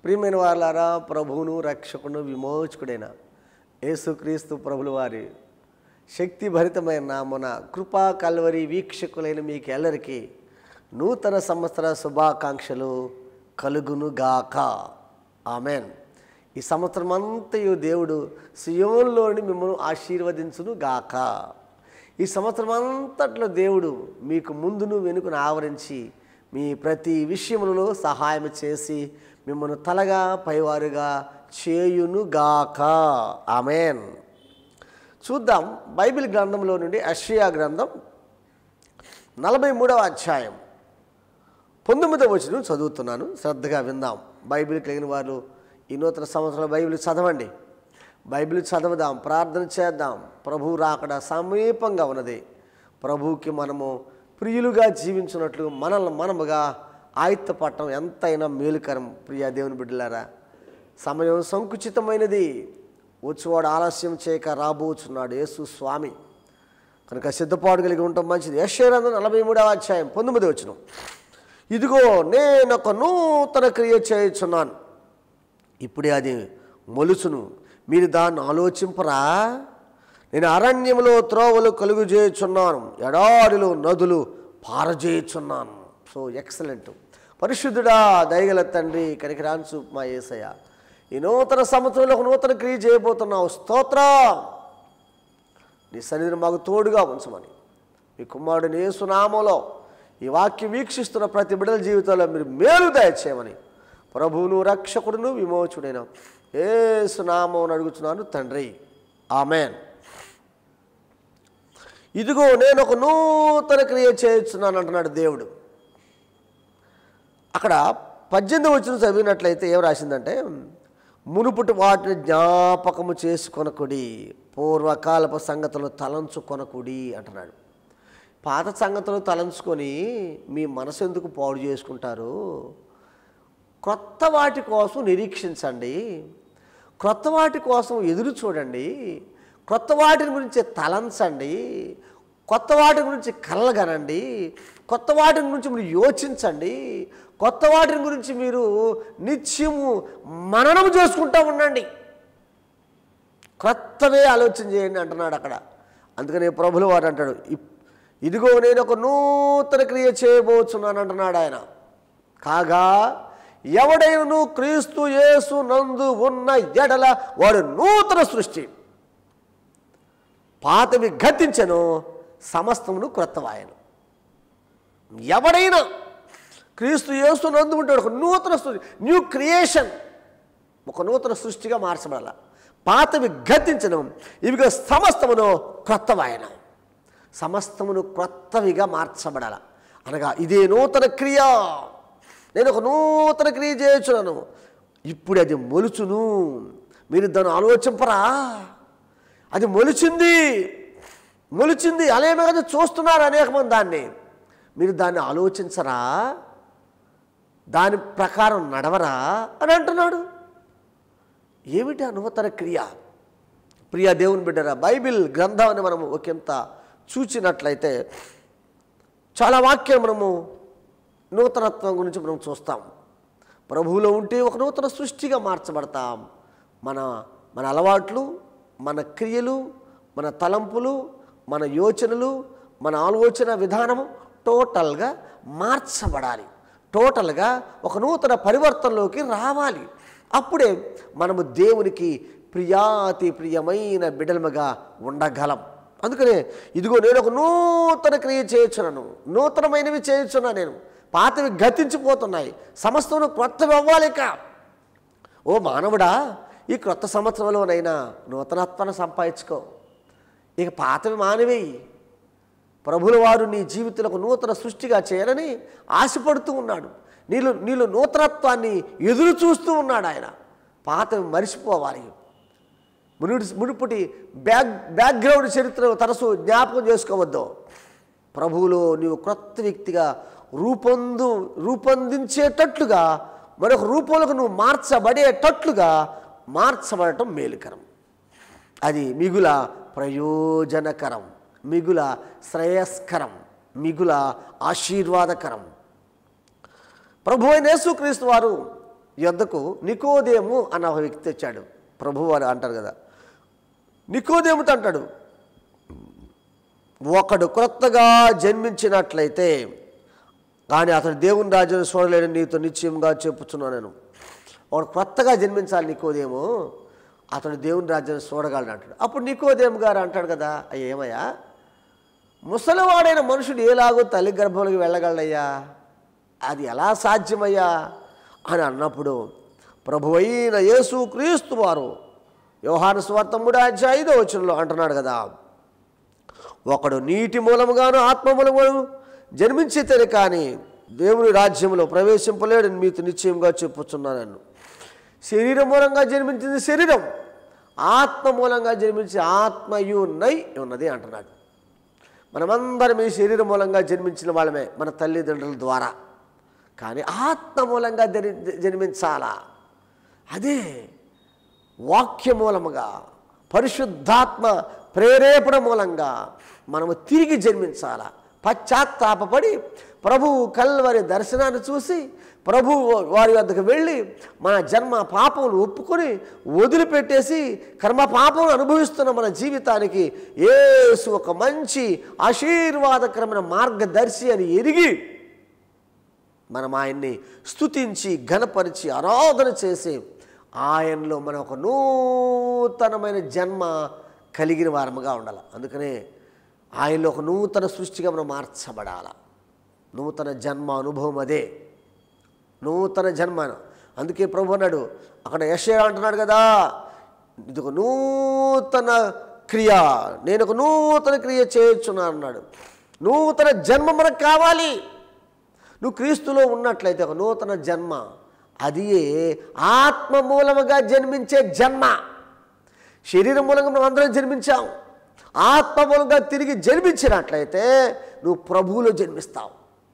ప్రియమైన వాళ్ళారా ప్రభువును రక్షకును విమోచకుడైన యేసుక్రీస్తు ప్రభుల వారి శక్తిభరితమైన నామన కృపా కల్వరి వీక్షకులైన మీకు ఎల్లరికీ నూతన సంవత్సర శుభాకాంక్షలు కలుగునుగాక ఆమెన్ ఈ సంవత్సరం అంతయు దేవుడు సియోన్లోని మిమ్మల్ని ఆశీర్వదించును గాక ఈ సంవత్సరం అంతట్లో దేవుడు మీకు ముందును వెనుకను ఆవరించి మీ ప్రతి విషయములలో సహాయం చేసి మిమ్మల్ని తలగా పైవారుగా చేయునుగాక ఆమెన్ చూద్దాం బైబిల్ గ్రంథంలో నుండి అషియా గ్రంథం నలభై మూడవ అధ్యాయం పంతొమ్మిదవ వచనం చదువుతున్నాను శ్రద్ధగా విందాం బైబిల్ కలిగిన వారు ఈ నూతన సంవత్సరంలో బైబిల్ చదవండి బైబిల్ చదవదాం ప్రార్థన చేద్దాం ప్రభు రాకడ సమీపంగా ఉన్నది ప్రభువుకి మనము ప్రియులుగా జీవించినట్లు మనల్ని మనముగా ఆయుత్తపడటం ఎంతైనా మేలుకరం ప్రియా దేవుని బిడ్డలారా సమయం సంకుచితమైనది వచ్చేవాడు ఆలస్యం చేయక రాబోచున్నాడు యేసు స్వామి కనుక సిద్ధపాటు కలిగి ఉండటం మంచిది యశ్వరంధం నలభై మూడవ అధ్యాయం పంతొమ్మిది వచ్చిన ఇదిగో నేను ఒక నూతన క్రియ చేయుచున్నాను ఇప్పుడే అది మొలుచును మీరు దాన్ని ఆలోచింపరా నేను అరణ్యంలో త్రోవలు కలుగు చేయుచున్నాను ఎడారిలో నదులు పారజేయుచున్నాను సో ఎక్సలెంట్ పరిశుద్ధుడా దయగల తండ్రి కనికరాన్సు మా ఏసయ్య ఈ నూతన సంవత్సరంలో ఒక నూతన క్రియ చేయబోతున్నావు స్తోత్రం నీ సన్నిధిని మాకు తోడుగా ఉంచమని మీ కుమారుడు యేసునామంలో ఈ వాక్యం వీక్షిస్తున్న ప్రతి బిడ్డల జీవితంలో మీరు మేలు దయచేయమని ప్రభువును రక్షకుడును విమోచుడైన ఏసునామం అడుగుతున్నాను తండ్రి ఆమెన్ ఇదిగో నేను ఒక నూతన క్రియ చేస్తున్నాను అంటున్నాడు దేవుడు అక్కడ పద్దెనిమిది వచ్చిన చదివినట్లయితే ఏం రాసిందంటే మునుపుటి వాటిని జ్ఞాపకము చేసుకొనకుడి పూర్వకాలపు సంగతులు తలంచుకొనకుడి అంటున్నాడు పాత సంగతులు తలంచుకొని మీ మనసు ఎందుకు పాడు చేసుకుంటారు క్రొత్త వాటి కోసం నిరీక్షించండి క్రొత్త వాటి కోసం ఎదురు చూడండి క్రొత్త వాటిని గురించి తలంచండి కొత్త వాటి గురించి కలగనండి కొత్త వాటి గురించి మీరు యోచించండి కొత్త వాటిని గురించి మీరు నిత్యము మననం చేసుకుంటూ ఉండండి క్రొత్తవే ఆలోచన చేయండి అంటున్నాడు అక్కడ అందుకని ప్రభుల వారు అంటాడు "ఇప్- ఇదిగో నేను ఒక నూతన క్రియ చేయబోతున్నాను అంటున్నాడు ఆయన కాగా ఎవడైనను క్రీస్తు యేసు నందు ఉన్న ఎడల వాడు నూతన సృష్టి పాతవి గతించను సమస్తమును క్రొత్తవాయను ఎవడైనా క్రీస్తు యేసు నందు ఉంటాడు ఒక నూతన సృష్టి న్యూ క్రియేషన్ ఒక నూతన సృష్టిగా మార్చబడాల పాతవి గతించడం ఇవిగా సమస్తమును క్రొత్తవాయన సమస్తమును క్రొత్తవిగా మార్చబడాల అనగా ఇదే నూతన క్రియ నేను ఒక నూతన క్రియ చేయొచ్చున్నాను ఇప్పుడు అది మొలుచును మీరు దాన్ని ఆలోచింపరా అది మొలిచింది మొలిచింది అలాగే కదా చూస్తున్నారు అనేక మంది దాన్ని మీరు దాన్ని ఆలోచించరా దాని ప్రకారం నడవరా అని అంటున్నాడు ఏమిటి ఆ నూతన క్రియ ప్రియ దేవుని బిడ్డరా బైబిల్ గ్రంథాన్ని మనము ఒకంత చూచినట్లయితే చాలా వాక్యం మనము నూతనత్వం గురించి మనం చూస్తాం ప్రభువులో ఉంటే ఒక నూతన సృష్టిగా మార్చబడతాం మన మన అలవాట్లు మన క్రియలు మన తలంపులు మన యోచనలు మన ఆలోచన విధానము టోటల్గా మార్చబడాలి టోటల్గా ఒక నూతన పరివర్తనలోకి రావాలి అప్పుడే మనము దేవునికి ప్రియాతి ప్రియమైన బిడలముగా ఉండగలం అందుకనే ఇదిగో నేను ఒక నూతన క్రియ చేయొచ్చున్నాను నూతనమైనవి చేయొచ్చున్నా నేను పాతవి గతించిపోతున్నాయి సమస్తము క్రొత్తవి అవ్వాలిక ఓ మానవుడా ఈ క్రొత్త సంవత్సరంలోనైనా నూతనత్వాన్ని సంపాదించుకో ఇక పాతవి మానవేయి ప్రభుల వారు నీ జీవితంలో నూతన సృష్టిగా చేయాలని ఆశపడుతూ ఉన్నాడు నీళ్ళు నీళ్ళు నూతనత్వాన్ని ఎదురు చూస్తూ ఉన్నాడు ఆయన పాతవి మరిచిపోవాలి మునుడి మునుపటి బ్యాక్ బ్యాక్గ్రౌండ్ చరిత్ర తరచు జ్ఞాపకం చేసుకోవద్దు ప్రభువులో నీవు క్రొత్త వ్యక్తిగా రూపొందు రూపొందించేటట్లుగా మరొక రూపంలోకి నువ్వు మార్చబడేటట్లుగా మార్చబడటం మేలుకరం అది మిగుల ప్రయోజనకరం మిగుల శ్రేయస్కరం మిగుల ఆశీర్వాదకరం ప్రభు అయిన యేసుక్రీస్తు వారు యొద్దకు నికోదేము అన్న ఒక వ్యక్తి వచ్చాడు ప్రభువు అని అంటారు కదా నికోదేముతో అంటాడు ఒకడు క్రొత్తగా జన్మించినట్లయితే కానీ అతడు దేవుని రాజ్యం చూడలేని నీతో నిశ్చయంగా చెప్పుచున్నాను నేను ఒకడు కొత్తగా జన్మించాలి నికోదేమో అతడు దేవుని రాజ్యాన్ని చూడగలడు అంటాడు అప్పుడు నికోదేము గారు అంటాడు కదా అయ్య ఏమయ్యా ముసలివాడైన మనుషుడు ఏలాగో తల్లి గర్భంలోకి వెళ్ళగలడయ్యా అది ఎలా సాధ్యమయ్యా అని అన్నప్పుడు ప్రభు అయిన యేసు క్రీస్తు వారు వ్యవహార స్వార్థ మూడు అధ్యాయ ఐదో వచనంలో అంటున్నాడు కదా ఒకడు నీటి మూలముగాను ఆత్మ మూలముగాను జన్మించితేనే కానీ దేవుని రాజ్యంలో ప్రవేశింపలేడు మీతో నిశ్చయంగా చెప్పుచున్నాను నేను శరీరం మూలంగా జన్మించింది శరీరం ఆత్మ మూలంగా జన్మించి ఆత్మయు నై ఉన్నది అంటున్నాడు మనమందరం ఈ శరీరం మూలంగా జన్మించిన వాళ్ళమే మన తల్లిదండ్రుల ద్వారా కానీ ఆత్మ మూలంగా జని జన్మించాలా అదే వాక్య మూలముగా పరిశుద్ధాత్మ ప్రేరేపణ మూలంగా మనము తిరిగి జన్మించాల పశ్చాత్తాపడి ప్రభువు కల్వరి దర్శనాన్ని చూసి ప్రభు వారి వద్దకు వెళ్ళి మన జన్మ పాపములు ఒప్పుకొని వదిలిపెట్టేసి కర్మ పాపములు అనుభవిస్తున్న మన జీవితానికి ఏసు ఒక మంచి ఆశీర్వాదకరమైన మార్గదర్శి అని ఎరిగి మనం ఆయన్ని స్తుతించి ఘనపరిచి ఆరాధన చేసి ఆయనలో మనం ఒక నూతనమైన జన్మ కలిగిన వారముగా ఉండాలి అందుకనే ఆయనలో ఒక నూతన సృష్టిగా మనం మార్చబడాల నూతన జన్మ అనుభవం అదే నూతన జన్మ అందుకే ప్రభు అన్నాడు అక్కడ యశయ అంటున్నాడు కదా ఇది ఒక నూతన క్రియ నేను ఒక నూతన క్రియ చేయొచ్చున్నాను అన్నాడు నూతన జన్మ మనకు కావాలి నువ్వు క్రీస్తులో ఉన్నట్లయితే ఒక నూతన జన్మ అది ఆత్మ మూలముగా జన్మించే జన్మ శరీరం మూలంగా మనం అందరం జన్మించాం ఆత్మ మూలంగా తిరిగి జన్మించినట్లయితే నువ్వు ప్రభువులో జన్మిస్తావు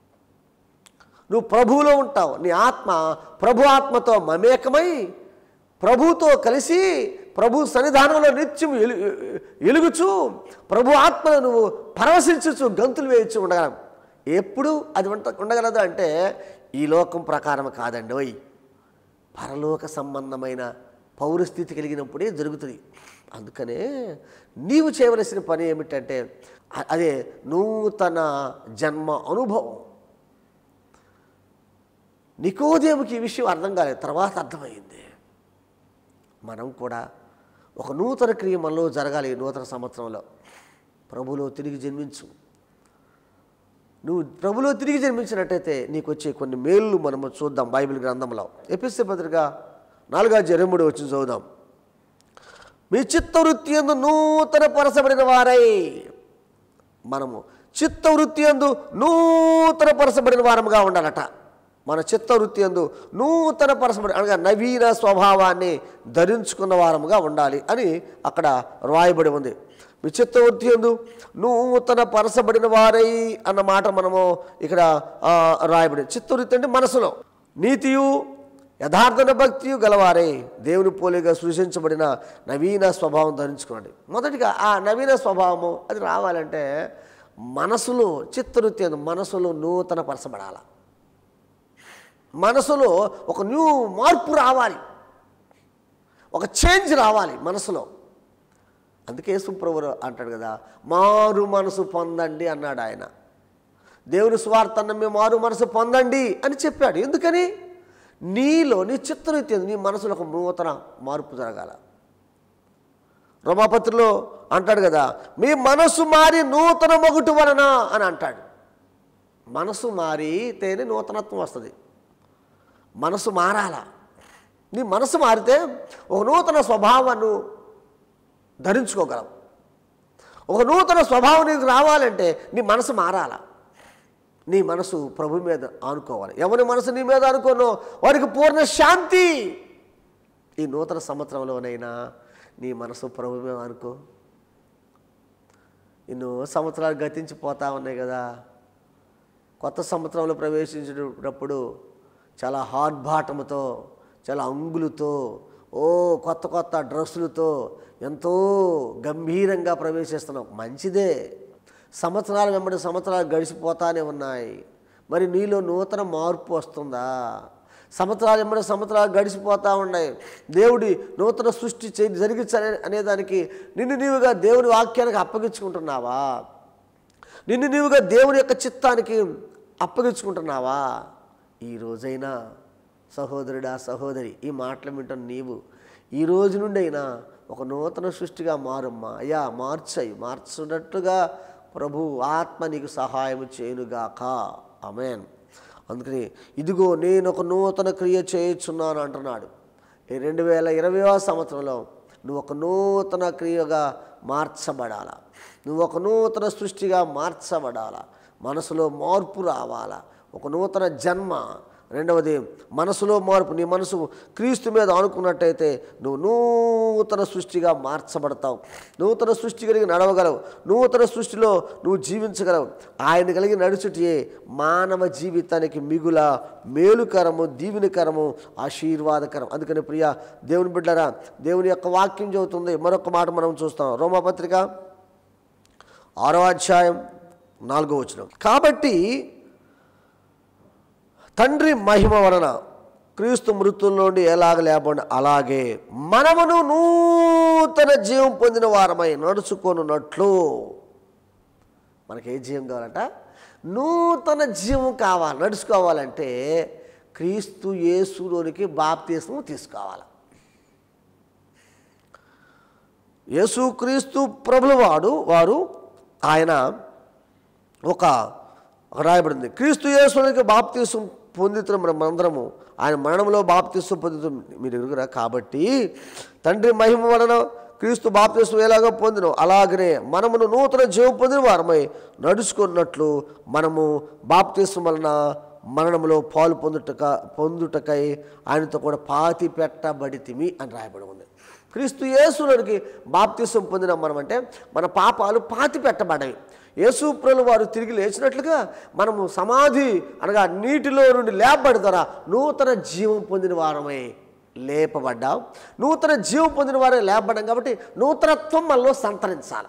నువ్వు ప్రభువులో ఉంటావు నీ ఆత్మ ప్రభు ఆత్మతో మమేకమై ప్రభుతో కలిసి ప్రభు సన్నిధానంలో నిత్యం ఎలు ఎలుగుచు ప్రభు ఆత్మను నువ్వు పరవశించచ్చు గంతులు వేయచ్చు ఉండగలం ఎప్పుడు అది ఉంట ఉండగలదు అంటే ఈ లోకం ప్రకారం కాదండి ఓయ్ పరలోక సంబంధమైన పౌరస్థితి కలిగినప్పుడే జరుగుతుంది అందుకనే నీవు చేయవలసిన పని ఏమిటంటే అ- అదే నూతన జన్మ అనుభవం నికోదేవుకి ఈ విషయం అర్థం కాలేదు తర్వాత అర్థమైంది మనం కూడా ఒక నూతన క్రియ మనలో జరగాలి ఈ నూతన సంవత్సరంలో ప్రభులో తిరిగి జన్మించు నువ్వు ప్రభులో తిరిగి జన్మించినట్టయితే నీకు వచ్చే కొన్ని మేళ్ళు మనము చూద్దాం బైబిల్ గ్రంథంలో ఎపిస్య పత్రిక నాలుగా ఇరవై మూడు వచ్చి చదువుదాం మీ చిత్తవృత్తి ఎందు నూతన పరచబడిన వారై మనము చిత్తవృత్తి ఎందు నూతన పరచబడిన వారముగా ఉండాలట మన చిత్తవృత్తి ఎందు నూతన పరచబడి అనగా నవీన స్వభావాన్ని ధరించుకున్న వారముగా ఉండాలి అని అక్కడ రాయబడి ఉంది మీ చిత్తవృత్తి ఎందు నూతన పరచబడిన వారై అన్న మాట మనము ఇక్కడ ఆ, రాయబడి చిత్తవృత్తి అంటే మనసులో నీతియు యథార్థన భక్తియు గలవారే దేవుని పోలిగా సృష్టించబడిన నవీన స్వభావం ధరించుకోండి మొదటిగా ఆ నవీన స్వభావము అది రావాలంటే మనసులో చిత్తవృత్తి అందు మనసులో నూతన పరచబడాల మనసులో ఒక న్యూ మార్పు రావాలి ఒక చేంజ్ రావాలి మనసులో అందుకే సుప్రభు అంటాడు కదా మారు మనసు పొందండి అన్నాడు ఆయన దేవుని స్వార్థన్న మీ మారు మనసు పొందండి అని చెప్పాడు ఎందుకని నీలో నీ చిత్తరీతి నీ మనసులో ఒక నూతన మార్పు జరగాల రోమాపత్రిలో అంటాడు కదా మీ మనసు మారి నూతన మొగుటు వలన అని అంటాడు మనసు మారితేనే నూతనత్వం వస్తుంది మనసు మారాల నీ మనసు మారితే ఒక నూతన స్వభావాన్ని ధరించుకోగలవు ఒక నూతన స్వభావం నీకు రావాలంటే నీ మనసు మారాల నీ మనసు ప్రభు మీద ఆనుకోవాలి ఎవరి మనసు నీ మీద అనుకోనో వారికి పూర్ణ శాంతి ఈ నూతన సంవత్సరంలోనైనా నీ మనసు ప్రభు మీద అనుకో ఎన్నో సంవత్సరాలు గతించిపోతా ఉన్నాయి కదా కొత్త సంవత్సరంలో ప్రవేశించేటప్పుడు చాలా హార్బాటముతో చాలా అంగులతో ఓ కొత్త కొత్త డ్రెస్సులతో ఎంతో గంభీరంగా ప్రవేశిస్తున్నాం మంచిదే సంవత్సరాల వెంబడి సంవత్సరాలు గడిచిపోతానే ఉన్నాయి మరి నీలో నూతన మార్పు వస్తుందా సంవత్సరాలు ఎమ్మడి సంవత్సరాలు గడిచిపోతూ ఉన్నాయి దేవుడి నూతన సృష్టి చే జరిగించనే అనేదానికి నిన్ను నీవుగా దేవుని వాక్యానికి అప్పగించుకుంటున్నావా నిన్ను నీవుగా దేవుని యొక్క చిత్తానికి అప్పగించుకుంటున్నావా ఈ రోజైనా సహోదరుడా సహోదరి ఈ మాటలు వింటున్న నీవు ఈ రోజు నుండి అయినా ఒక నూతన సృష్టిగా మారమ్మా అయ్యా మార్చాయి మార్చున్నట్టుగా ప్రభు ఆత్మ నీకు సహాయం చేయునుగాక అమేన్ అందుకని ఇదిగో నేను ఒక నూతన క్రియ చేయుచున్నాను అంటున్నాడు ఈ రెండు వేల ఇరవైవ సంవత్సరంలో నువ్వు ఒక నూతన క్రియగా మార్చబడాలా నువ్వు ఒక నూతన సృష్టిగా మార్చబడాలా మనసులో మార్పు రావాలా ఒక నూతన జన్మ రెండవది మనసులో మార్పు నీ మనసు క్రీస్తు మీద ఆనుకున్నట్టయితే నువ్వు నూతన సృష్టిగా మార్చబడతావు నూతన సృష్టి కలిగి నడవగలవు నూతన సృష్టిలో నువ్వు జీవించగలవు ఆయన కలిగి నడుచుటే మానవ జీవితానికి మిగుల మేలుకరము దీవెనకరము ఆశీర్వాదకరం అందుకని ప్రియ దేవుని బిడ్డరా దేవుని యొక్క వాక్యం చెబుతుంది మరొక మాట మనం చూస్తాం రోమాపత్రిక ఆరో అధ్యాయం నాలుగో వచనం కాబట్టి తండ్రి మహిమ వలన క్రీస్తు మృతుల నుండి ఎలాగ లేపండి అలాగే మనమును నూతన జీవం పొందిన వారమై నడుచుకొనున్నట్లు మనకి ఏ జీవం కావాలంట నూతన జీవం కావాలి నడుచుకోవాలంటే క్రీస్తు యేసులోనికి బాప్తీసం తీసుకోవాలి యేసుక్రీస్తు ప్రభులవాడు వారు ఆయన ఒక రాయబడింది క్రీస్తు యేసునికి బాప్తీసం పొందుతున్న మనం అందరము ఆయన మరణంలో బాప్తీసం పొందుతాం మీరు ఎరుగురా కాబట్టి తండ్రి మహిమ వలన క్రీస్తు బాప్తీసం ఎలాగో పొందిన అలాగనే మనమును నూతన జీవం పొందిన వారమై నడుచుకున్నట్లు మనము బాప్తీసం వలన మరణంలో పాలు పొందుటక పొందుటకై ఆయనతో కూడా పాతి పెట్టబడితిమి అని రాయబడి ఉంది క్రీస్తు యేసులోనికి బాప్తిసం పొందిన మనం అంటే మన పాపాలు పాతి పెట్టబడవి యేసుప్రులు వారు తిరిగి లేచినట్లుగా మనము సమాధి అనగా నీటిలో నుండి లేపబడి ద్వారా నూతన జీవం పొందిన వారమై లేపబడ్డాం నూతన జీవం పొందిన వారే లేపబడ్డాం కాబట్టి నూతనత్వం మనలో సంతరించాలి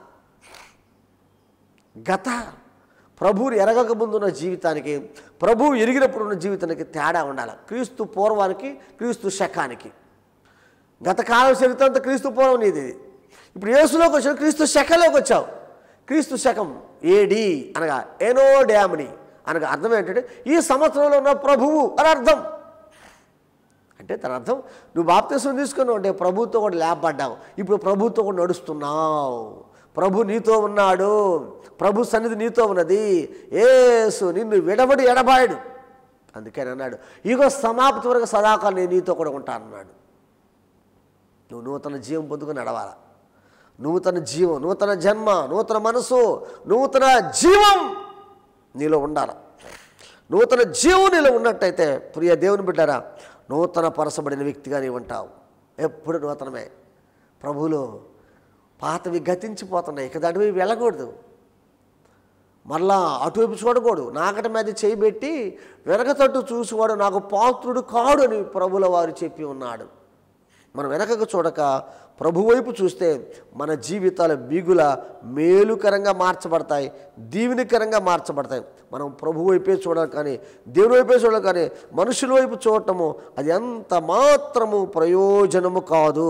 గత ప్రభువుని ఎరగక ముందున్న జీవితానికి ప్రభువు ఎరిగినప్పుడు ఉన్న జీవితానికి తేడా ఉండాలి క్రీస్తు పూర్వానికి క్రీస్తు శకానికి గత కాలం చరిత్ర అంతా క్రీస్తు పూర్వం నీది ఇప్పుడు యేసులోకి వచ్చావు క్రీస్తు శకలోకి వచ్చావు క్రీస్తు శకం ఏడి అనగా ఎనో డ్యామ్ని అనగా అర్థం ఏంటంటే ఈ సంవత్సరంలో ఉన్న ప్రభువు అని అర్థం అంటే తన అర్థం నువ్వు బాప్తీసం తీసుకున్నావు అంటే ప్రభుతో కూడా లేపబడ్డావు ఇప్పుడు ప్రభుతో కూడా నడుస్తున్నావు ప్రభు నీతో ఉన్నాడు ప్రభు సన్నిధి నీతో ఉన్నది ఏసు నిన్ను విడబడి ఎడబాయడు అందుకని అన్నాడు ఇగో సమాప్తి వరకు సదాకాలం నేను నీతో కూడా ఉంటానన్నాడు నువ్వు నూతన జీవం పొందుకొని నడవాల నూతన జీవం నూతన జన్మ నూతన మనసు నూతన జీవం నీలో ఉండాల నూతన జీవం నీలో ఉన్నట్టయితే ప్రియ దేవుని బిడ్డారా నూతన పరసబడిన వ్యక్తిగా నీవు ఉంటావు ఎప్పుడు నూతనమే ప్రభువులో పాతవి గతించిపోతున్నాయి ఇక దాటివి వెళ్ళకూడదు మరలా అటువైపు చూడకూడదు నాకటి మీద చేయి పెట్టి వెనకతట్టు చూసేవాడు నాకు పాత్రుడు కాడు అని ప్రభుల వారు చెప్పి ఉన్నాడు మనం వెనకకు చూడక ప్రభు వైపు చూస్తే మన జీవితాలు మిగుల మేలుకరంగా మార్చబడతాయి దీవెనికరంగా మార్చబడతాయి మనం ప్రభు వైపే చూడాలి కానీ దేవుని వైపే చూడాలి కానీ మనుషుల వైపు చూడటము అది ఎంత మాత్రము ప్రయోజనము కాదు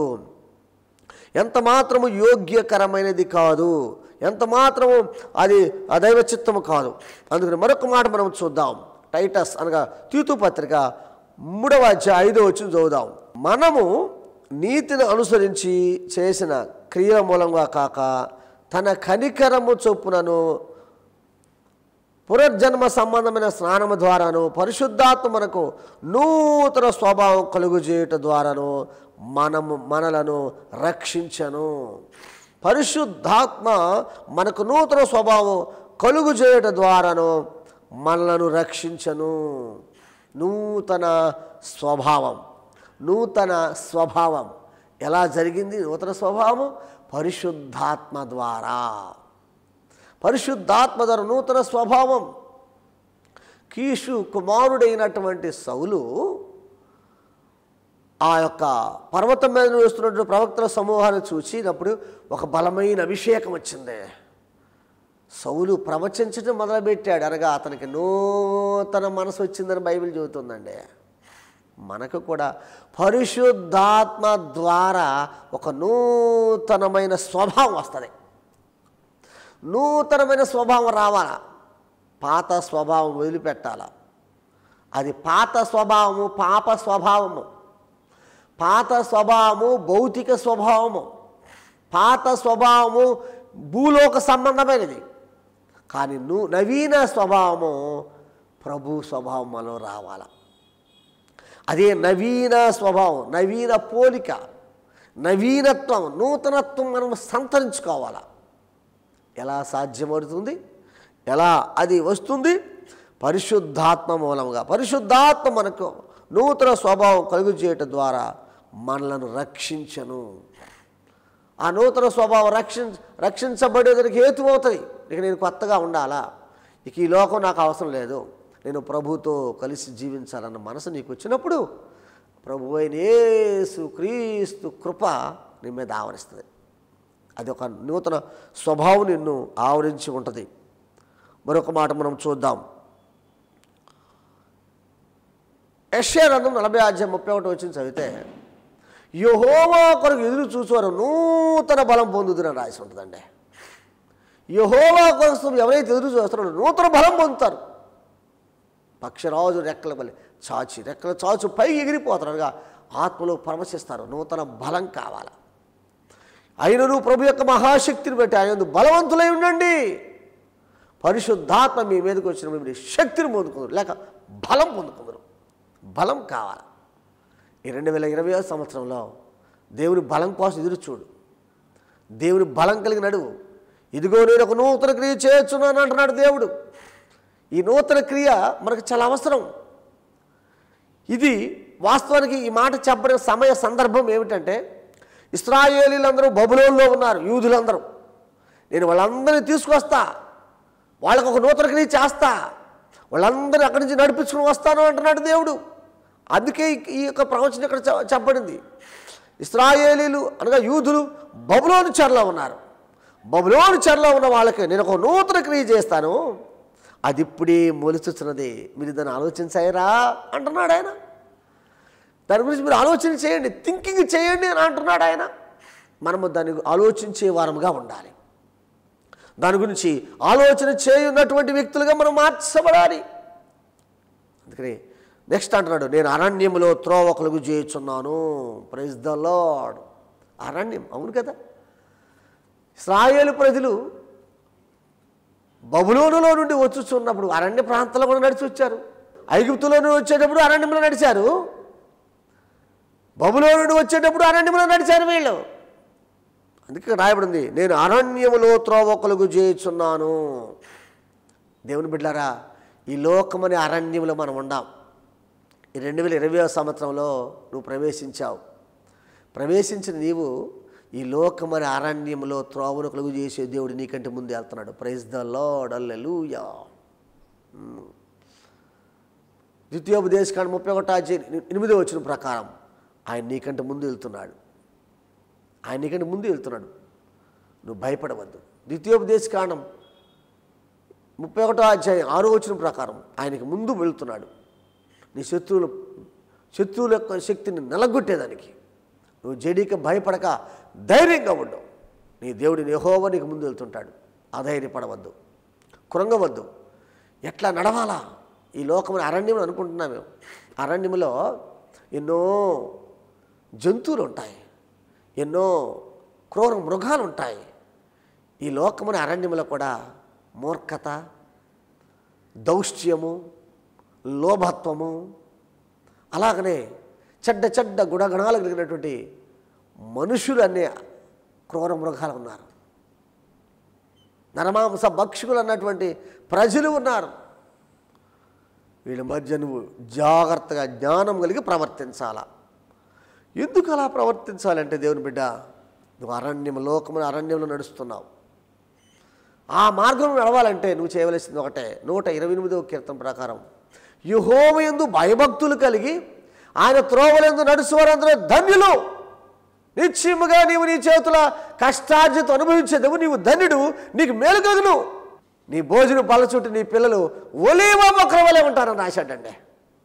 ఎంత మాత్రము యోగ్యకరమైనది కాదు ఎంత మాత్రము అది అదైవ చిత్తము కాదు అందుకని మరొక మాట మనం చూద్దాం టైటస్ అనగా తీతు పత్రిక మూడవ అధ్యాయ ఐదో వచ్చి చదువుదాం మనము నీతిని అనుసరించి చేసిన క్రియల మూలంగా కాక తన కనికరము చొప్పునను పునర్జన్మ సంబంధమైన స్నానము ద్వారాను పరిశుద్ధాత్మ మనకు నూతన స్వభావం కలుగు చేయుట ద్వారాను మనము మనలను రక్షించను పరిశుద్ధాత్మ మనకు నూతన స్వభావం కలుగు చేయుట ద్వారాను మనలను రక్షించను నూతన స్వభావం నూతన స్వభావం ఎలా జరిగింది నూతన స్వభావం పరిశుద్ధాత్మ ద్వారా పరిశుద్ధాత్మ ద్వారా నూతన స్వభావం కీషు కుమారుడైనటువంటి సౌలు ఆ యొక్క పర్వతం మీద వేస్తున్నటువంటి ప్రవక్తల సమూహాన్ని చూసినప్పుడు ఒక బలమైన అభిషేకం వచ్చింది సౌలు ప్రవచించడం మొదలుపెట్టాడు అనగా అతనికి నూతన మనసు వచ్చిందని బైబిల్ చెబుతుందండి మనకు కూడా పరిశుద్ధాత్మ ద్వారా ఒక నూతనమైన స్వభావం వస్తుంది నూతనమైన స్వభావం రావాలా పాత స్వభావం వదిలిపెట్టాలా అది పాత స్వభావము పాప స్వభావము పాత స్వభావము భౌతిక స్వభావము పాత స్వభావము భూలోక సంబంధమైనది కానీ ను నవీన స్వభావము ప్రభు స్వభావం మనలో రావాల అదే నవీన స్వభావం నవీన పోలిక నవీనత్వం నూతనత్వం మనం సంతరించుకోవాలా ఎలా సాధ్యమవుతుంది ఎలా అది వస్తుంది పరిశుద్ధాత్మ మూలంగా పరిశుద్ధాత్మ మనకు నూతన స్వభావం కలుగు చేయటం ద్వారా మనలను రక్షించను ఆ నూతన స్వభావం రక్షించ రక్షించబడేదానికి హేతు అవుతుంది ఇక నేను కొత్తగా ఉండాలా ఇక ఈ లోకం నాకు అవసరం లేదు నేను ప్రభుతో కలిసి జీవించాలన్న మనసు నీకు వచ్చినప్పుడు ప్రభు అయిన యేసు క్రీస్తు కృప నీ మీద ఆవరిస్తుంది అది ఒక నూతన స్వభావం నిన్ను ఆవరించి ఉంటుంది మరొక మాట మనం చూద్దాం యశ్యానందం నలభై అధ్యాయం ముప్పై ఒకటి వచ్చిన చదివితే యహోవా కొరకు ఎదురు చూసేవారు నూతన బలం పొందుతున్న రాసి ఉంటుందండి యహోవా కోసం ఎవరైతే ఎదురు చూస్తారో నూతన బలం పొందుతారు పక్షరాజు రెక్కల బలి చాచి రెక్కల చాచు పైకి ఎగిరిపోతారుగా ఆత్మలో పరమశిస్తారు నూతన బలం కావాలి అయినను ప్రభు యొక్క మహాశక్తిని బట్టి ఆయన బలవంతులై ఉండండి పరిశుద్ధాత్మ మీ మీదకి వచ్చిన మీరు శక్తిని పొందుకుందరు లేక బలం పొందుకుందరు బలం కావాలి ఈ రెండు వేల ఇరవై సంవత్సరంలో దేవుని బలం కోసం ఎదురు చూడు దేవుని బలం కలిగి నడువు ఇదిగో నేను ఒక నూతన క్రియ చేయొచ్చున్నాను అంటున్నాడు దేవుడు ఈ నూతన క్రియ మనకు చాలా అవసరం ఇది వాస్తవానికి ఈ మాట చెప్పబడిన సమయ సందర్భం ఏమిటంటే ఇస్రాయేలీలందరూ బబులోన్లో ఉన్నారు యూదులందరూ నేను వాళ్ళందరినీ తీసుకొస్తా వాళ్ళకు ఒక నూతన క్రియ చేస్తా వాళ్ళందరూ అక్కడి నుంచి నడిపించుకుని వస్తాను అంటున్నాడు దేవుడు అందుకే ఈ- ఈ యొక్క ప్రవచనం ఇక్కడ చె- చెప్పబడింది ఇస్రాయేలీలు అనగా యూదులు బబులోని చెరలో ఉన్నారు బబులోని చెరలో ఉన్న వాళ్ళకి నేను ఒక నూతన క్రియ చేస్తాను అది ఇప్పుడే మొలుచుతున్నది మీరు దాన్ని ఆలోచించాయరా అంటున్నాడు ఆయన దాని గురించి మీరు ఆలోచన చేయండి థింకింగ్ చేయండి అని అంటున్నాడు ఆయన మనము దాన్ని ఆలోచించే వారముగా ఉండాలి దాని గురించి ఆలోచన చేయున్నటువంటి వ్యక్తులుగా మనం మార్చబడాలి అందుకని నెక్స్ట్ అంటున్నాడు నేను అరణ్యములో త్రోవ కలుగు చేయుచున్నాను ప్రైజ్ ద లాడ్ అరణ్యం అవును కదా ఇస్రాయేలు ప్రజలు బబులోనులో నుండి వచ్చుచున్నప్పుడు అరణ్య ప్రాంతంలో కూడా నడిచి వచ్చారు ఐగుప్తులో నుండి వచ్చేటప్పుడు అరణ్యంలో నడిచారు బబులో నుండి వచ్చేటప్పుడు అరణ్యంలో నడిచారు వీళ్ళు అందుకే రాయబడింది నేను అరణ్యములో త్రోవ కలుగు చేయుచున్నాను దేవుని బిడ్డారా ఈ లోకమనే అరణ్యంలో మనం ఉండాం ఈ రెండు వేల ఇరవై సంవత్సరంలో నువ్వు ప్రవేశించావు ప్రవేశించిన నీవు ఈ లోకమనే అరణ్యంలో త్రోవను కలుగు చేసే దేవుడు నీకంటే ముందు వెళ్తున్నాడు ప్రైజ్ ద లాడ్ అల్లెలూయా ద్వితీయోపదేశకాండ ముప్పై ఒకటో అధ్యాయం ఎనిమిదో వచ్చిన ప్రకారం ఆయన నీకంటే ముందు వెళ్తున్నాడు ఆయన నీకంటే ముందు వెళ్తున్నాడు నువ్వు భయపడవద్దు ద్వితీయోపదేశకాండం ముప్పై ఒకటో అధ్యాయం ఆరో వచ్చిన ప్రకారం ఆయనకి ముందు వెళ్తున్నాడు నీ శత్రువులు శత్రువుల యొక్క శక్తిని నలగొట్టేదానికి నువ్వు జడికి భయపడక ధైర్యంగా ఉండు నీ దేవుడిని యెహోవా నీకు ముందు వెళ్తుంటాడు అధైర్యపడవద్దు కృంగవద్దు ఎట్లా నడవాలా ఈ లోకం అరణ్యం అనుకుంటున్నాం మేము అరణ్యంలో ఎన్నో జంతువులు ఉంటాయి ఎన్నో క్రూర మృగాలు ఉంటాయి ఈ లోకమున అరణ్యంలో కూడా మూర్ఖత దౌష్ట్యము లోభత్వము అలాగనే చెడ్డ చెడ్డ గుణగణాలు కలిగినటువంటి మనుషులు అనే క్రూర మృగాలు ఉన్నారు నరమాంస భక్షకులు అన్నటువంటి ప్రజలు ఉన్నారు వీళ్ళ మధ్య నువ్వు జాగ్రత్తగా జ్ఞానం కలిగి ప్రవర్తించాలా ఎందుకు అలా ప్రవర్తించాలంటే దేవుని బిడ్డ నువ్వు అరణ్యం లోకమున అరణ్యంలో నడుస్తున్నావు ఆ మార్గం నడవాలంటే నువ్వు చేయవలసింది ఒకటే నూట ఇరవై ఎనిమిదవ కీర్తన ప్రకారం యుహోమ ఎందు భయభక్తులు కలిగి ఆయన త్రోవలందు నడుచువారందరూ ధన్యులు నిశ్చయముగా నీవు నీ చేతుల కష్టార్జిత అనుభవించేదవు నీవు ధన్యుడు నీకు మేలు కలుగును నీ భోజనం పళ్ళ చుట్టూ నీ పిల్లలు ఒలీవ మొక్కల వలె ఉంటారని రాశాడండి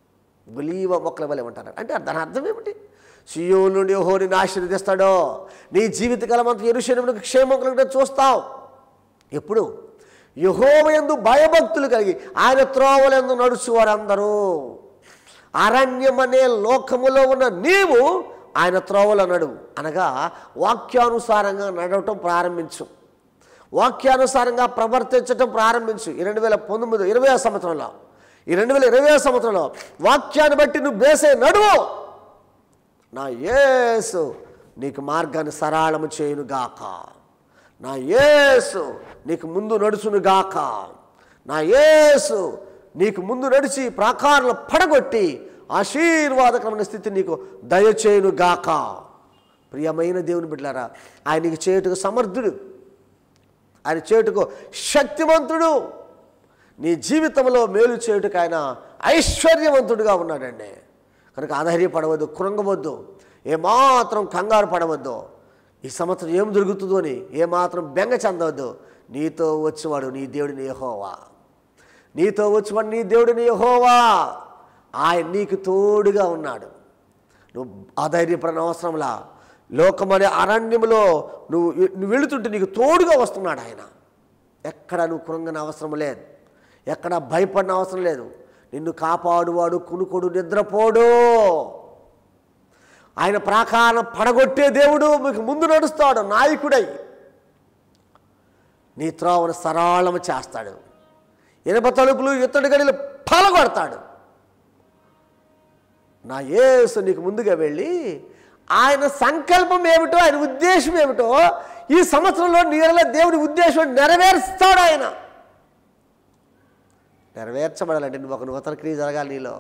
గులీవ మొక్కల వలె ఉంటారు అంటే దాని అర్థం ఏమిటి సియోను నుండి ఓహోని ఆశీర్వదిస్తాడో నీ జీవితకాలం అంతా ఎరుషులకు క్షేమం కలిగిన చూస్తావు ఎప్పుడు యహోవయందు భయభక్తులు కలిగి ఆయన త్రోవలందు నడుచువారందరూ అరణ్యం అనే లోకములో ఉన్న నీవు ఆయన త్రోవలో నడువు అనగా వాక్యానుసారంగా నడవటం ప్రారంభించు వాక్యానుసారంగా ప్రవర్తించటం ప్రారంభించు ఈ రెండు వేల పంతొమ్మిది ఇరవై సంవత్సరంలో ఈ రెండు వేల ఇరవై సంవత్సరంలో వాక్యాన్ని బట్టి నువ్వు బేసే నడువు నా యేసు నీకు మార్గాన్ని సరళము చేయునుగాక నా యేసు నీకు ముందు నడుచునుగాక నా యేసు నీకు ముందు నడిచి ప్రాకారాలు పడగొట్టి ఆశీర్వాదకరమైన స్థితి నీకు దయచేయునుగాక ప్రియమైన దేవుని బిడ్డలారా ఆయనకి చేయుటకు సమర్థుడు ఆయన చేయుటకు శక్తివంతుడు నీ జీవితంలో మేలు చేయుటకు ఆయన ఐశ్వర్యవంతుడుగా ఉన్నాడండి కనుక ఆధైర్యపడవద్దు కృంగవద్దు ఏమాత్రం కంగారు పడవద్దు ఈ సంవత్సరం ఏం జరుగుతుందో అని ఏమాత్రం బెంగ చెందవద్దు నీతో వచ్చేవాడు నీ దేవుడిని యెహోవా నీతో వచ్చేవాడు నీ దేవుడిని యెహోవా ఆయన నీకు తోడుగా ఉన్నాడు నువ్వు ఆధైర్యపడిన అవసరంలా లోకమనే అరణ్యంలో నువ్వు నువ్వు వెళుతుంటే నీకు తోడుగా వస్తున్నాడు ఆయన ఎక్కడ నువ్వు కృంగన అవసరం లేదు ఎక్కడ భయపడిన అవసరం లేదు నిన్ను కాపాడువాడు కునుకొడు నిద్రపోడు ఆయన ప్రాకారం పడగొట్టే దేవుడు మీకు ముందు నడుస్తాడు నాయకుడై నీ త్రోవను సరళము చేస్తాడు ఇనప తలుపులు ఇత్తడి గడిలు పలగొడతాడు నా యేసు నీకు ముందుగా వెళ్ళి ఆయన సంకల్పం ఏమిటో ఆయన ఉద్దేశం ఏమిటో ఈ సంవత్సరంలో నీళ్ళ దేవుడి ఉద్దేశం నెరవేరుస్తాడు ఆయన నెరవేర్చబడాలంటే నువ్వు ఒక నూతన క్రియ జరగాలి నీలో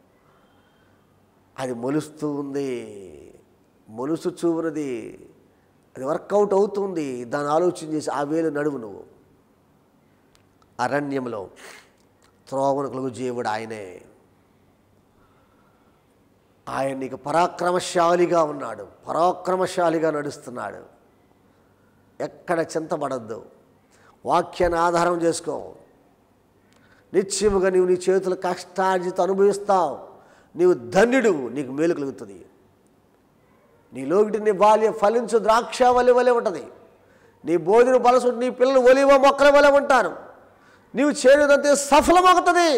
అది మొలుస్తూ ఉంది మొలుసు చూపునది అది వర్కౌట్ అవుతుంది దాన్ని ఆలోచన చేసి ఆ వేలు నడువు నువ్వు అరణ్యంలో త్రోవను కలుగు జీవుడు ఆయనే ఆయన నీకు పరాక్రమశాలిగా ఉన్నాడు పరాక్రమశాలిగా నడుస్తున్నాడు ఎక్కడ చింతపడద్దు వాక్యాన్ని ఆధారం చేసుకో నిశ్చయముగా నీవు నీ చేతుల కష్టార్జిత అనుభవిస్తావు నీవు ధన్యుడు నీకు మేలు కలుగుతుంది నీ లోగిటి నీ బాల్యం ఫలించు ద్రాక్ష వలి వలె ఉంటుంది నీ బోధిని బలసు నీ పిల్లలు ఒలివ మొక్కల వలె ఉంటారు నీవు చేయడంతే సఫలమవుతుంది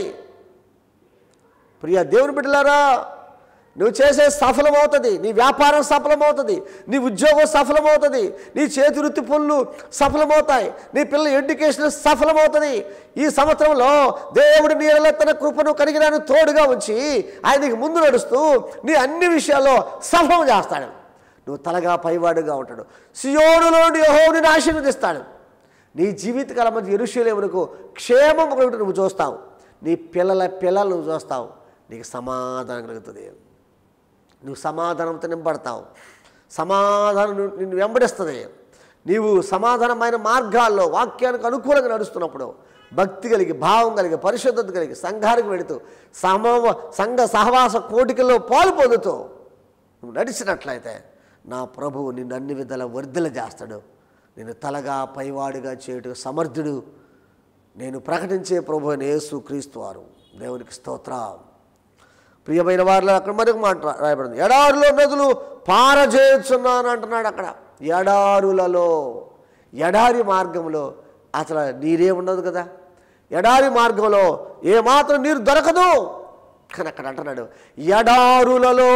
ప్రియ దేవుని బిడ్డలారా నువ్వు చేసే సఫలమవుతుంది నీ వ్యాపారం సఫలమవుతుంది నీ ఉద్యోగం సఫలమవుతుంది నీ చేతి వృత్తి పనులు సఫలమవుతాయి నీ పిల్లల ఎడ్యుకేషన్ సఫలమవుతుంది ఈ సంవత్సరంలో దేవుడి నీళ్ళ తన కృపను కరిగినాను తోడుగా ఉంచి ఆయనకి ముందు నడుస్తూ నీ అన్ని విషయాల్లో సఫలం చేస్తాడు నువ్వు తలగా పైవాడుగా ఉంటాడు సియోనులో యహోని ఆశీర్వదిస్తాడు నీ జీవితకాలం మధ్య ఎరుషులేమునకు క్షేమం ఒకటి నువ్వు చూస్తావు నీ పిల్లల పిల్లలు నువ్వు చూస్తావు నీకు సమాధానం కలుగుతుంది నువ్వు సమాధానంతో నింపడతావు సమాధానం ను- నిన్ను వెంబడిస్తుంది నీవు సమాధానమైన మార్గాల్లో వాక్యానికి అనుకూలంగా నడుస్తున్నప్పుడు భక్తి కలిగి భావం కలిగి పరిశుద్ధత కలిగి సంఘానికి వెళుతూ సమవ సంఘ సహవాస కోటికల్లో పాలు పొందుతూ నువ్వు నడిచినట్లయితే నా ప్రభువు నిన్ను అన్ని విధాల వర్ధల చేస్తాడు నేను తలగా పైవాడిగా చేయుటకు సమర్థుడు నేను ప్రకటించే ప్రభు అయిన యేసు క్రీస్తు వారు దేవునికి స్తోత్రం ప్రియమైన వారిలో అక్కడ మరొక మాట రా- రాయబడింది ఎడారులో నదులు పారజేయుచున్నాను అంటున్నాడు అక్కడ ఎడారులలో ఎడారి మార్గంలో అసలు నీరే ఉండదు కదా ఎడారి మార్గంలో ఏమాత్రం నీరు దొరకదు కానీ అక్కడ అంటున్నాడు ఎడారులలో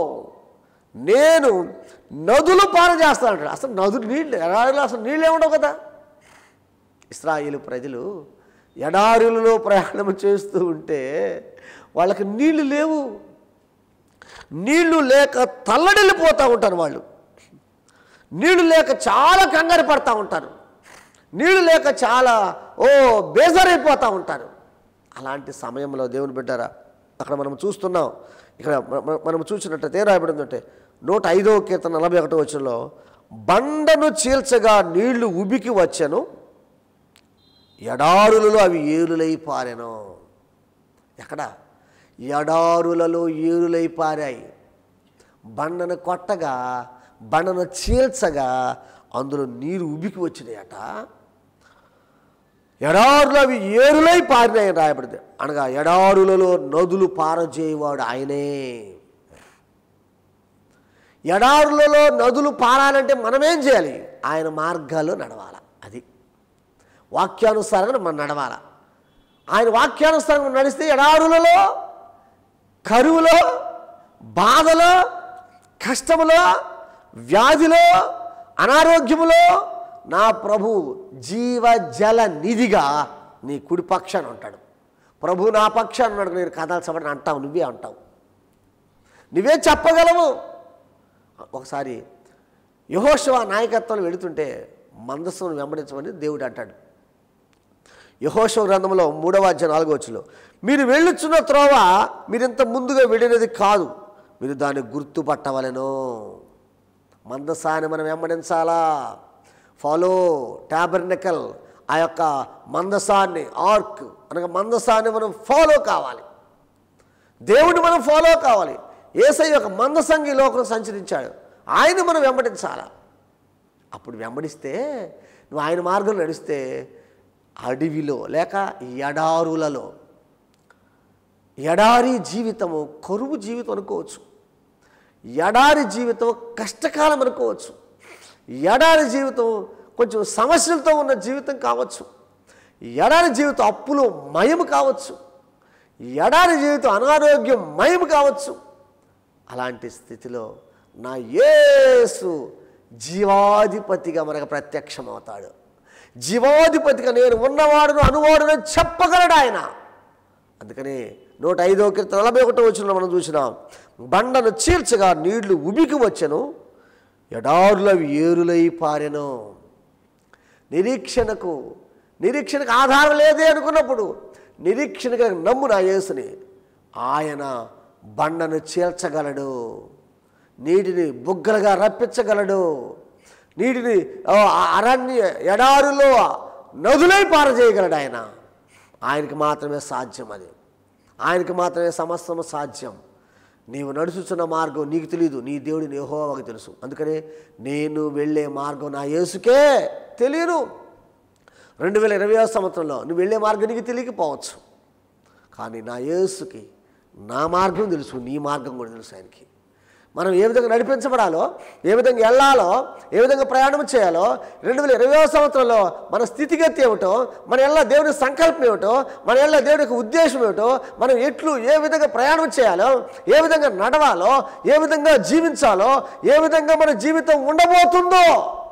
నేను నదులు పారజేస్తాను అంటాడు అసలు నదులు నీళ్ళు ఎడారిలో అసలు నీళ్ళే ఉండవు కదా ఇస్రాయేలు ప్రజలు ఎడారులలో ప్రయాణం చేస్తూ ఉంటే వాళ్ళకి నీళ్లు లేవు నీళ్లు లేక తల్లడిల్లిపోతూ ఉంటారు వాళ్ళు నీళ్లు లేక చాలా కంగారు పడతా ఉంటారు నీళ్లు లేక చాలా ఓ బేజారైపోతూ ఉంటారు అలాంటి సమయంలో దేవుని బిడ్డారా అక్కడ మనం చూస్తున్నాం ఇక్కడ మ- మ- మనం చూసినట్టయితే ఏం రాయబడిందంటే నూట ఐదవ కీర్తన నలభై ఒకటో వచ్చంలో బండను చీల్చగా నీళ్లు ఉబికి వచ్చెను ఎడారులలో అవి ఏరులై పారెను ఎక్కడ ఎడారులలో ఏరులై పారాయి బండను కొట్టగా బండను చీల్చగా అందులో నీరు ఉబికి వచ్చినాయట ఎడారులు అవి ఏరులై పారినాయని రాయబడింది అనగా ఎడారులలో నదులు పారజేయవాడు ఆయనే ఎడారులలో నదులు పారాలంటే మనమేం చేయాలి ఆయన మార్గాల్లో నడవాలి అది వాక్యానుసారంగా మనం నడవాలి ఆయన వాక్యానుసారంగా నడిస్తే ఎడారులలో కరువులో బాధలో కష్టములో వ్యాధిలో అనారోగ్యములో నా ప్రభు జీవజల నిధిగా నీ కుడి పక్షాన్ని ఉంటాడు ప్రభు నా పక్షాన్ని ఉన్నాడు నేను కదల్చబడిని అంటావు నువ్వే అంటావు నువ్వే చెప్పగలవు ఒకసారి యహోశివ నాయకత్వం వెళుతుంటే మందస్సును వెంబడించమని దేవుడు అంటాడు యహోశవ గ్రంథంలో మూడవ అధ్యాయం నాలుగో వచ్చులో మీరు వెళ్ళుచున్న త్రోవ మీరు ఇంత ముందుగా వెళ్ళినది కాదు మీరు దాన్ని గుర్తుపట్టవలెను మందసాన్ని మనం వెంబడించాలా ఫాలో టాబర్నకల్ ఆ యొక్క మందసాన్ని ఆర్క్ అనగా మందసాన్ని మనం ఫాలో కావాలి దేవుడిని మనం ఫాలో కావాలి ఏసై ఒక మందసంగి లోకం సంచరించాడు ఆయన మనం వెంబడించాలా అప్పుడు వెంబడిస్తే నువ్వు ఆయన మార్గం నడిస్తే అడవిలో లేక ఎడారులలో ఎడారి జీవితము కరువు జీవితం అనుకోవచ్చు ఎడారి జీవితం కష్టకాలం అనుకోవచ్చు ఎడారి జీవితం కొంచెం సమస్యలతో ఉన్న జీవితం కావచ్చు ఎడారి జీవితం అప్పులు మయం కావచ్చు ఎడారి జీవితం అనారోగ్యం మయం కావచ్చు అలాంటి స్థితిలో నా యేసు జీవాధిపతిగా మనకు ప్రత్యక్షమవుతాడు జీవాధిపతిగా నేను ఉన్నవాడును అనువాడును చెప్పగలడు ఆయన అందుకని నూట ఐదో కీర్తన నలభై ఒకటో వచ్చిన మనం చూసినాం బండను చీల్చగా నీళ్లు ఉబికి వచ్చెను ఎడారులవి ఏరులై పారెను నిరీక్షణకు నిరీక్షణకు ఆధారం లేదే అనుకున్నప్పుడు నిరీక్షణగా నమ్ము నా యేసుని ఆయన బండను చీల్చగలడు నీటిని బుగ్గలుగా రప్పించగలడు నీటిని ఆ, అరణ్య ఎడారులో నదులై పారజేయగలడు ఆయన ఆయనకి మాత్రమే సాధ్యం అది ఆయనకి మాత్రమే సమస్తము సాధ్యం నీవు నడుచుచున్న మార్గం నీకు తెలియదు నీ దేవుడిని యెహోవాకు తెలుసు అందుకనే నేను వెళ్ళే మార్గం నా యేసుకే తెలియను రెండు వేల ఇరవై సంవత్సరంలో నువ్వు వెళ్ళే మార్గం నీకు తెలియకపోవచ్చు కానీ నా యేసుకి నా మార్గం తెలుసు నీ మార్గం కూడా తెలుసు ఆయనకి మనం ఏ విధంగా నడిపించబడాలో ఏ విధంగా వెళ్ళాలో ఏ విధంగా ప్రయాణం చేయాలో రెండు వేల ఇరవై సంవత్సరంలో మన స్థితిగతి ఏమిటో మన ఎల్ల దేవుని సంకల్పం ఏమిటో మన ఎల్ల దేవుని యొక్క ఉద్దేశం ఏమిటో మనం ఎట్లు ఏ విధంగా ప్రయాణం చేయాలో ఏ విధంగా నడవాలో ఏ విధంగా జీవించాలో ఏ విధంగా మన జీవితం ఉండబోతుందో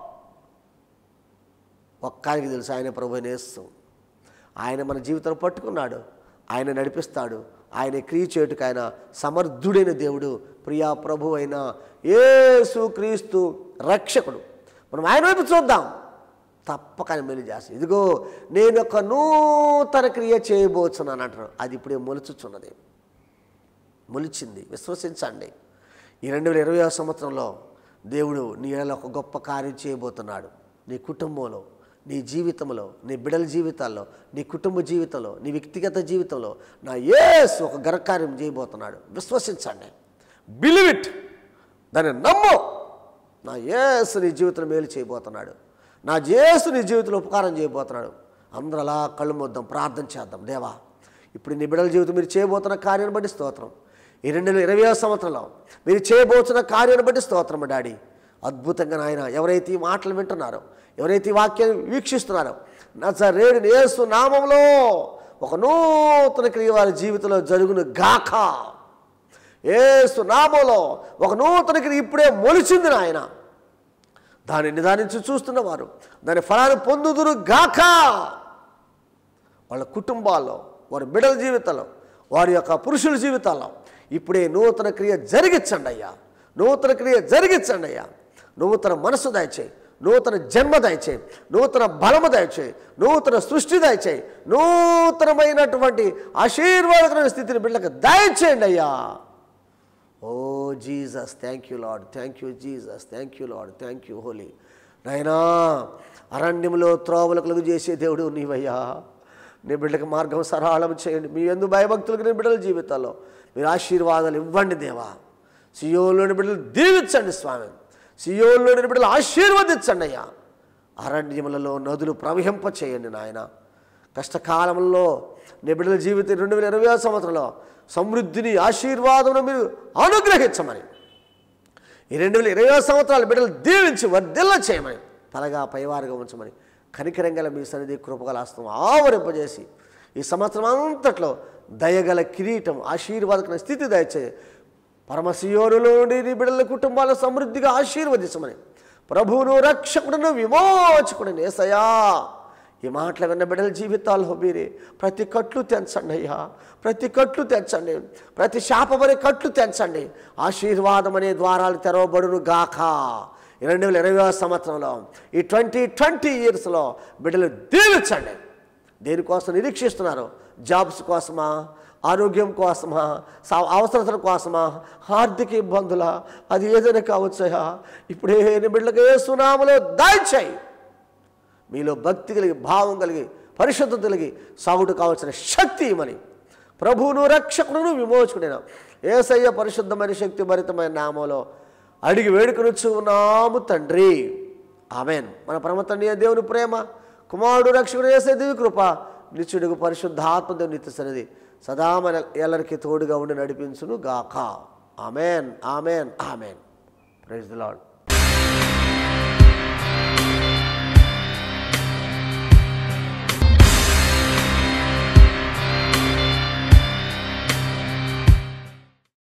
ఒక్కానికి తెలుసు ఆయన ప్రభు నేస్తాం ఆయన మన జీవితం పట్టుకున్నాడు ఆయన నడిపిస్తాడు ఆయన క్రియ చేయుటకు ఆయన సమర్థుడైన దేవుడు ప్రియా ప్రభు అయిన యేసు క్రీస్తు రక్షకుడు మనం ఆయన వైపు చూద్దాం తప్పక ఆయన మేలు చేస్తాం ఇదిగో నేను ఒక నూతన క్రియ చేయబోతున్నాను అంటారు అది ఇప్పుడే మొలుచుచున్నది మొలిచింది విశ్వసించండి ఈ రెండు వేల ఇరవై సంవత్సరంలో దేవుడు నీ ఏళ్ళలో ఒక గొప్ప కార్యం చేయబోతున్నాడు నీ కుటుంబంలో నీ జీవితంలో నీ బిడల జీవితాల్లో నీ కుటుంబ జీవితంలో నీ వ్యక్తిగత జీవితంలో నా యేసు ఒక ఘనకార్యం చేయబోతున్నాడు విశ్వసించండి బిలీవ్ ఇట్ దాన్ని నమ్ము నా యేసు నీ జీవితంలో మేలు చేయబోతున్నాడు నా యేసు నీ జీవితంలో ఉపకారం చేయబోతున్నాడు అందరూ అలా కళ్ళు మొద్దాం ప్రార్థన చేద్దాం దేవా ఇప్పుడు నీ బిడ్డల జీవితం మీరు చేయబోతున్న కార్యాన్ని బట్టి స్తోత్రం ఈ రెండు వేల ఇరవై సంవత్సరంలో మీరు చేయబోతున్న కార్యాన్ని బట్టి స్తోత్రం డాడీ అద్భుతంగా నాయన ఎవరైతే ఈ మాటలు వింటున్నారో ఎవరైతే ఈ వాక్యాన్ని వీక్షిస్తున్నారో నజరేడు యేసు నామంలో ఒక నూతన క్రియ వారి జీవితంలో జరుగును గాక ఏసు నామంలో ఒక నూతన క్రియ ఇప్పుడే మొలిచింది నాయన దాన్ని నిదానించి చూస్తున్నవారు దాని ఫలాన్ని పొందుదురు గాక వాళ్ళ కుటుంబాల్లో వారి బిడ్డల జీవితాల్లో వారి యొక్క పురుషుల జీవితాల్లో ఇప్పుడే నూతన క్రియ జరిగించండి అయ్యా నూతన క్రియ జరిగించండి అయ్యా నూతన మనసు దయచేయి నూతన జన్మ దయచేయి నూతన బలము దయచేయి నూతన సృష్టి దయచేయి నూతనమైనటువంటి ఆశీర్వాదకరమైన స్థితిని బిడ్డలకు దయచేయండి అయ్యా oh Jesus thank you lord thank you Jesus thank you lord thank you holy నాయనా అరణ్యంలో త్రోవలు కలుగు చేసే దేవుడు నీవయ్యా నీ బిడ్డకి మార్గం సరళం చేయండి మీ ఎందు భయభక్తులకు నీ బిడ్డల జీవితాల్లో మీరు ఆశీర్వాదాలు ఇవ్వండి దేవా సియోలోని బిడ్డలు దీవించండి స్వామి సియోలోని బిడ్డలు ఆశీర్వదించండి అయ్యా అరణ్యములలో నదులు ప్రవహింప చేయండి నాయన కష్టకాలంలో నీ బిడ్డల జీవితం రెండు వేల ఇరవై సంవత్సరంలో సమృద్ధిని ఆశీర్వాదమును మీరు అనుగ్రహించమని ఈ రెండు వేల ఇరవై సంవత్సరాలు బిడ్డలు దీవించి వర్ధిల్ల చేయమని తలగా పైవారుగా ఉంచమని కనికరంగల మీ సన్నిధి కృపగల హస్తం ఆవరింపజేసి ఈ సంవత్సరం అంతట్లో దయగల కిరీటం ఆశీర్వాదకమైన స్థితి దయచే పరమశియోనులో నుండి నీ బిడ్డల కుటుంబాలను సమృద్ధిగా ఆశీర్వదించమని ప్రభువును రక్షకుడును విమోచకుడు ఏసయా ఈ మాటలు విన్న బిడ్డల జీవితాల్లో మీరే ప్రతి కట్లు తెంచండి అయ్యా ప్రతి కట్లు తెంచండి ప్రతి శాపమనే కట్లు తెంచండి ఆశీర్వాదం అనే ద్వారాలు తెరవబడును గాక ఈ రెండు వేల ఇరవై సంవత్సరంలో ఈ ట్వంటీ ట్వంటీ ఇయర్స్లో బిడ్డలు దీవించండి దేనికోసం నిరీక్షిస్తున్నారు జాబ్స్ కోసమా ఆరోగ్యం కోసమా సా- అవసరతల కోసమా ఆర్థిక ఇబ్బందుల అది ఏదైనా కావచ్చా ఇప్పుడే నీ బిడ్డలకు ఏ సునామలో దాయిచాయి మీలో భక్తి కలిగి భావం కలిగి పరిశుద్ధత కలిగి సాగుడు కావాల్సిన శక్తి ఇవ్వమని ప్రభువును రక్షకుడును విమోచకుడైన ఏసయ్య పరిశుద్ధమైన శక్తి భరితమైన నామంలో అడిగి వేడుకనుచ్చు ఉన్నాము తండ్రి ఆమెన్ మన పరమ తండ్రి అయిన దేవుని ప్రేమ కుమారుడు రక్షకుడు ఏసే దేవి కృప నిత్యుడుగు పరిశుద్ధ ఆత్మదేవుని నిత్య సన్నిధి సదా మన ఎల్లరికి తోడుగా ఉండి నడిపించును గాక amen amen amen praise the lord